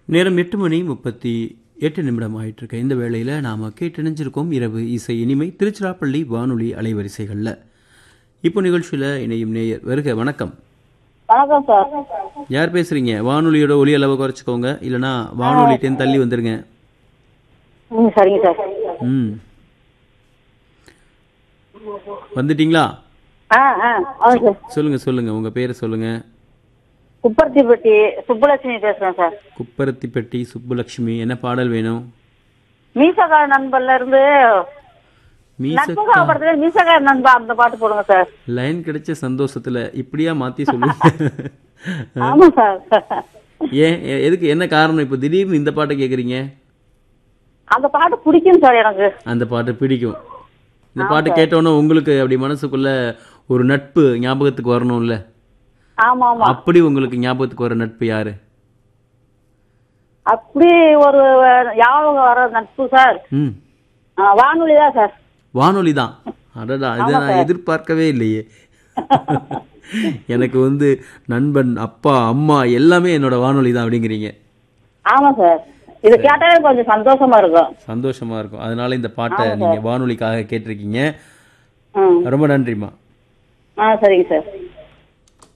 நேரம் எட்டு மணி முப்பத்தி எட்டு நிமிடம் ஆயிட்டு இருக்கு இந்த வேளையில் நாம் கேட்டணிஞ்சிருக்கோம் இரவு இசை இனிமை திருச்சிராப்பள்ளி வானொலி அலைவரிசைகளில் இப்போ நிகழ்ச்சியில் இணையும் நேயர் வருக வணக்கம் வணக்கம் சார் யார் பேசுறீங்க வானொலியோட ஒலி அளவை குறைச்சிக்கோங்க இல்லைனா வானொலிட்டேன்னு தள்ளி வந்துருங்க ம் சரிங்க சார் ம் வந்துட்டீங்களா ஆ ஆ ஆமாம் சார் சொல்லுங்க சொல்லுங்க உங்க பேரை சொல்லுங்க குப்பர்த்திப்பட்டி சுப்புலட்சுமி பேசுறேன் சார் குப்பரத்திப்பட்டி சுப்புலட்சுமி என்ன பாடல் வேணும் மீசக்கார நண்பர்ல இருந்து மீச நட்புகா படத்துல மீசக்கார நண்பா அந்த பாட்டு போடுங்க சார் லைன் கிடைச்ச சந்தோஷத்துல இப்படியா மாத்தி சொல்லுங்க ஆமா சார் ஏன் எ- எதுக்கு என்ன காரணம் இப்போ திடீர்னு இந்த பாட்டை கேக்குறீங்க அந்த பாட்டு பிடிக்கும் சார் எனக்கு அந்த பாட்டு பிடிக்கும் இந்த பாட்டு கேட்டோன்னே உங்களுக்கு அப்படி மனசுக்குள்ள ஒரு நட்பு ஞாபகத்துக்கு வரணும்ல ஆமா ஆமா அப்படி உங்களுக்கு ஞாபகத்துக்கு வர நட்பு யாரு அப்படி ஒரு ஞாபகம் வர நட்பு சார் ம் ஆ, வானொலி தான் சார் வானொலி தான் அடடா இதை நான் எதிர்பார்க்கவே இல்லையே எனக்கு வந்து நண்பன் அப்பா அம்மா எல்லாமே என்னோட வானொலி தான் அப்படிங்கிறீங்க ஆமா சார் இது கேட்டாலே கொஞ்சம் சந்தோஷமா இருக்கும் சந்தோஷமா இருக்கும் அதனால இந்த பாட்டை நீங்க வானொலிக்காக கேட்டிருக்கீங்க ம் ரொம்ப நன்றிம்மா ஆ சரிங்க சார்